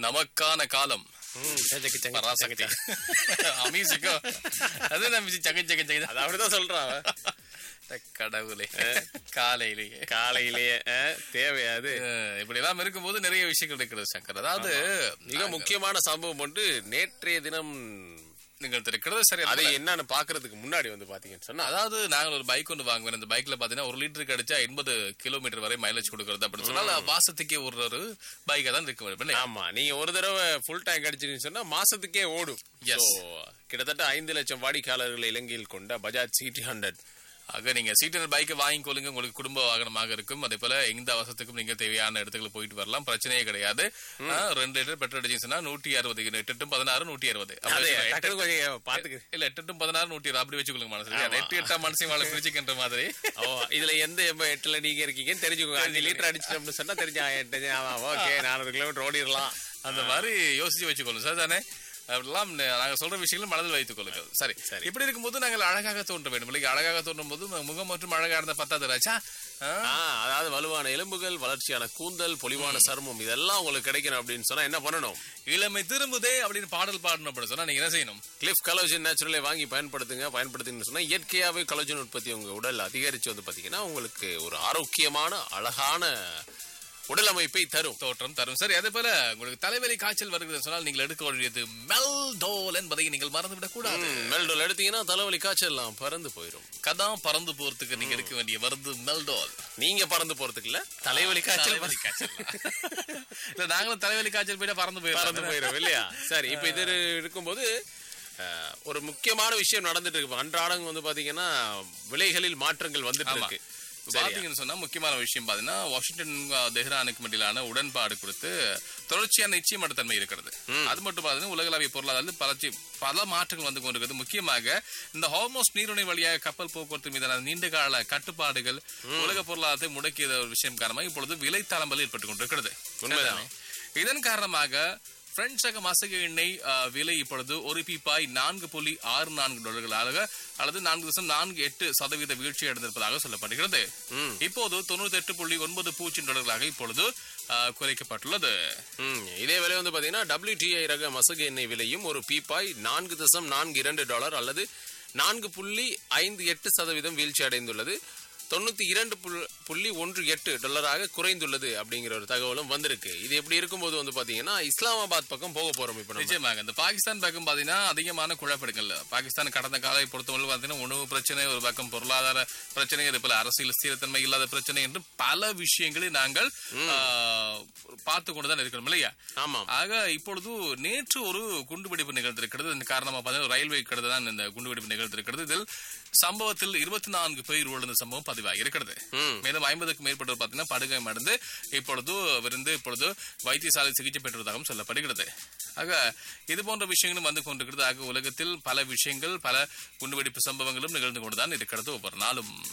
நமக்கான காலம் ம், சஜக்கு சங்க பராசக்தி சங்க. அமீசுக்கோ அது நம்ம ஜக ஜக ஜக அது அப்படிதான் சொல்றான் அவன். கடவுளே காலையிலேயே காலையிலேயே அஹ், தேவையா அது அஹ், இப்படி எல்லாம் இருக்கும்போது நிறைய விஷயங்கள் இருக்கிறது சங்கர் அதாவது மிக முக்கியமான சம்பவம் ஒன்று நேற்றைய தினம் நீங்கள் இருக்கிறது சரி அதை என்னன்னு பாக்குறதுக்கு முன்னாடி வந்து பாத்தீங்கன்னு சொன்னா அதாவது நாங்கள் ஒரு பைக் ஒன்று வாங்குவேன் இந்த பைக்ல பாத்தீங்கன்னா ஒரு லிட்டருக்கு அடிச்சா எண்பது கிலோமீட்டர் வரை மைலேஜ் கொடுக்கறது அப்படின்னு சொன்னா வாசத்துக்கே ஒரு ஒரு பைக்கா தான் இருக்க வேண்டும் இல்லையா? ஆமா நீங்க ஒரு தடவை ஃபுல் டேங்க் அடிச்சிருன்னு சொன்னா மாசத்துக்கே ஓடும் Yes. So, கிட்டத்தட்ட ஐந்து லட்சம் வாடிக்கையாளர்களை இலங்கையில் கொண்ட பஜாஜ் சிடி ஹண்ட்ரட் ஆக நீங்க சீட்டர் பைக்கை வாங்கிக்கொள்ளுங்க உங்களுக்கு குடும்ப வாகனமாக இருக்கும் அதே போல எந்த அவசரத்துக்கும் நீங்க தேவையான இடத்துக்கு போயிட்டு வரலாம் பிரச்சனையே கிடையாது ஆ, ரெண்டு லிட்டர் பெட்ரோல் அடிச்சுன்னா நூற்றி அறுபது எட்டு பதினாறு நூற்றி அறுபது அதே டக்குனு கொஞ்சம் பாத்துக்கு இல்ல எட்டு எட்டும் பதினாறு நூற்றி இருபது அப்படி வச்சுக்கொள்ளுங்க மனசு எட்டு எட்டாம் மனசையும் வாழ பிரிச்சுக்கின்ற மாதிரி ஓ இதுல எந்த எம்ப எட்டுல நீங்க இருக்கீங்கன்னு தெரிஞ்சுக்கோங்க அஞ்சு லிட்டர் அடிச்சிட்டோம்னு சொன்னா தெரிஞ்சா எட்டு ஆமா ஓகே நானூறு கிலோமீட்டர் ஓடிடலாம் அந்த மாதிரி யோசிச்சு வச்சுக்கொள்ளும் சார் தானே அப்படிலாம் ந- நாங்க சொல்ற விஷயங்களும் மனதில் வைத்துக் கொள்ளுங்கள் சரி சரி. இப்படி இருக்கும்போது நாங்கள் அழகாக தோன்ற வேண்டும் இல்லையா அழகாக தோன்றும் போது முகம் மற்றும் அழகா இருந்த பத்தாது ராஜா ஆ? ஆ, அதாவது வலுவான எலும்புகள் வளர்ச்சியான கூந்தல் பொலிவான சருமம் இதெல்லாம் உங்களுக்கு கிடைக்கணும் அப்படின்னு சொன்னா என்ன பண்ணணும் இளமை திரும்புதே அப்படின்னு பாடல் பாடணும் அப்படின்னு சொன்னா நீங்க என்ன செய்யணும் கிளிஃப் கலோஜன் நேச்சுரலை வாங்கி பயன்படுத்துங்க பயன்படுத்துங்கன்னு சொன்னா இயற்கையாவே கலோஜன் உற்பத்தி உங்க உடல் அதிகரிச்சு வந்து பாத்தீங்கன்னா உங்களுக்கு ஒரு ஆரோக்கியமான அழகான உடல் அமைப்பை தரும் தோற்றம் தரும் சரி அதே போல உங்களுக்கு தலைவலி காய்ச்சல் வருகிறது சொன்னால் நீங்கள் எடுக்க வேண்டியது மெல்டோல் என்பதை நீங்கள் மறந்துவிடக் கூடாது மெல்டோல் எடுத்தீங்கன்னா தலைவலி காய்ச்சல் எல்லாம் பறந்து போயிடும் கதா பறந்து போறதுக்கு நீங்க எடுக்க வேண்டிய மருந்து மெல்டோல் நீங்க பறந்து போறதுக்கு இல்ல தலைவலி காய்ச்சல் தலைவலி காய்ச்சல் இல்ல நாங்களும் தலைவலி காய்ச்சல் போயிட்டா பறந்து பறந்து போயிடும் போயிடும் இல்லையா சரி இப்ப இது இருக்கும்போது அஹ், ஒரு முக்கியமான விஷயம் நடந்துட்டு இருக்கு அன்றாடம் வந்து பாத்தீங்கன்னா விலைகளில் மாற்றங்கள் வந்துட்டு ஆமா. இருக்கு இப்ப பாத்தீங்கன்னு சொன்னா முக்கியமான விஷயம் பாத்தீங்கன்னா வாஷிங்டன் அஹ், தெஹ்ரானுக்கு மத்தியிலான உடன்பாடு குறித்து தொடர்ச்சியான நிச்சயமற்ற தன்மை இருக்கிறது அது மட்டும் பாத்தீங்கன்னா உலகளாவிய பொருளாதாரத்தில் பல சி- பல மாற்றங்கள் வந்து கொண்டிருக்கிறது முக்கியமாக இந்த ஹார்மோஸ் நீருணை வழியாக கப்பல் போக்குவரத்து மீதான நீண்ட கால கட்டுப்பாடுகள் உலக பொருளாதாரத்தை முடக்கிய ஒரு விஷயம் காரணமாக இப்பொழுது விலை தளம்பல் ஏற்பட்டுக் கொண்டிருக்கிறது உண்மைதான். இதன் காரணமாக பிரெஞ்சு ரக மசகு எண்ணெய் அஹ், விலை இப்பொழுது ஒரு பீப்பாய் நான்கு புள்ளி ஆறு நான்கு டாலர்களாக அல்லது நான்கு தசம் நான்கு எட்டு சதவீத வீழ்ச்சி அடைந்திருப்பதாக சொல்லப்படுகிறது இப்போது தொண்ணூத்தி எட்டு புள்ளி ஒன்பது பூஜ்ஜியம் டாலர்களாக இப்பொழுது அஹ், குறைக்கப்பட்டுள்ளது ம், இதே விலை வந்து பாத்தீங்கன்னா WTI ரக மசகு எண்ணெய் விலையும் ஒரு பீப்பாய் நான்கு தசம் நான்கு இரண்டு டாலர் அல்லது நான்கு புள்ளி ஐந்து எட்டு சதவீதம் வீழ்ச்சி அடைந்துள்ளது தொண்ணூத்தி இரண்டு புல்- புள்ளி ஒன்று எட்டு டாலராக குறைந்துள்ளது அப்படிங்கிற ஒரு தகவலும் வந்திருக்கு இது எப்படி இருக்கும்போது வந்து பாத்தீங்கன்னா இஸ்லாமாபாத் பக்கம் போக போறோம் இப்ப நம்ம நிச்சயமாக இந்த பாகிஸ்தான் பக்கம் பாத்தீங்கன்னா அதிகமான குழப்பங்கள் பாகிஸ்தான் கடந்த காலை பொறுத்தவரை பாத்தீங்கன்னா உணவு பிரச்சனை ஒரு பக்கம் பொருளாதார பிரச்சனை இது போல அரசியல் ஸ்திரத்தன்மை இல்லாத பிரச்சனை என்று பல விஷயங்களை நாங்கள் ஆஹ், பார்த்து கொண்டுதான் இருக்கிறோம் இல்லையா ஆமா ஆக இப்பொழுது நேற்று ஒரு குண்டுவெடிப்பு நிகழ்ந்திருக்கிறது இந்த காரணமா பார்த்தீங்கன்னா ரயில்வே கடந்து தான் இந்த குண்டுவெடிப்பு நிகழ்ந்திருக்கிறது இதில் சம்பவத்தில் இருபத்தி நான்கு பேர் உள்ள சம்பவம் பதிவாகி இருக்கிறது ம். மேலும் ஐம்பதுக்கும் மேற்பட்டவர் பார்த்தீங்கன்னா படுகை அடைந்து இப்பொழுது விருந்து இப்பொழுது வைத்தியசாலை சிகிச்சை பெற்றதாகவும் சொல்லப்படுகிறது ஆக இது போன்ற விஷயங்களும் வந்து கொண்டிருக்கிறது ஆக உலகத்தில் பல விஷயங்கள் பல குண்டுவெடிப்பு சம்பவங்களும் நிகழ்ந்து கொண்டுதான் இருக்கிறது ஒவ்வொரு நாளும்